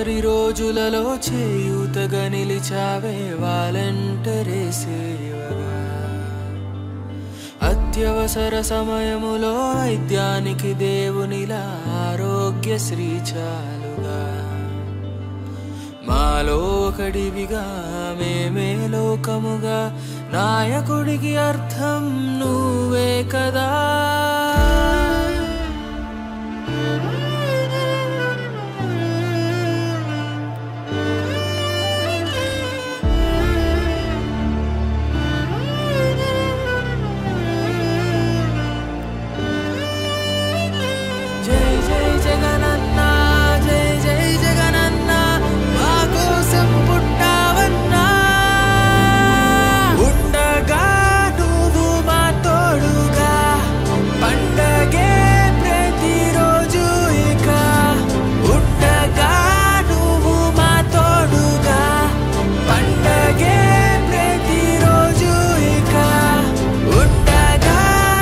ఆఖరి రోజులలో చేయూతగా నిలిచావే వాలంటరే సేవగా అత్యవసర సమయములో వైద్యానికి దేవునిలా ఆరోగ్య శ్రీచాలుగా మాలో ఒకడివిగా మేమే లోకముగా నాయకుడికి అర్థం నువ్వే కదా జై జై జగనన్న జై జై జగనన్న మా కోసం పుట్టావన్నా ఉండగా నువ్వు మా తోడుగా పండగే ప్రతిరోజు ఇక ఉండగా నువ్వు మా తోడుగా పండగే ప్రతిరోజు ఇక ఉండగా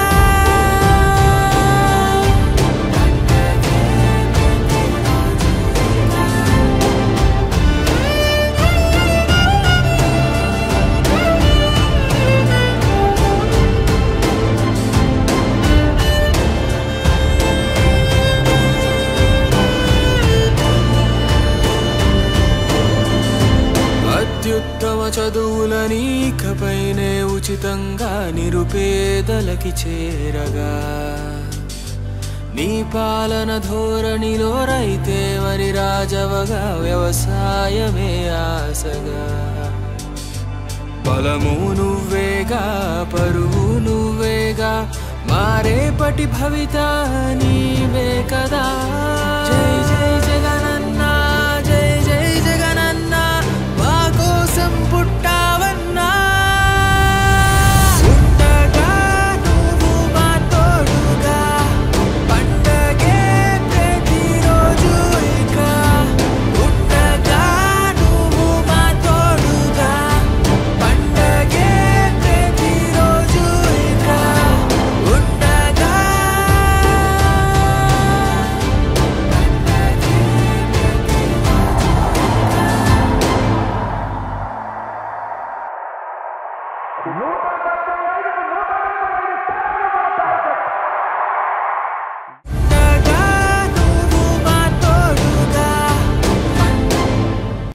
అత్యుత్తమ చదువులని ఇకపైనే ఉచితంగా నిరుపేదలకి చేరగా నీ పాలన ధోరణిలో రైతే వరి రాజవగా వ్యవసాయమే ఆసగా బలము నువ్వేగా పరువు నువ్వేగా మారేపటి భవిత నీవే కదా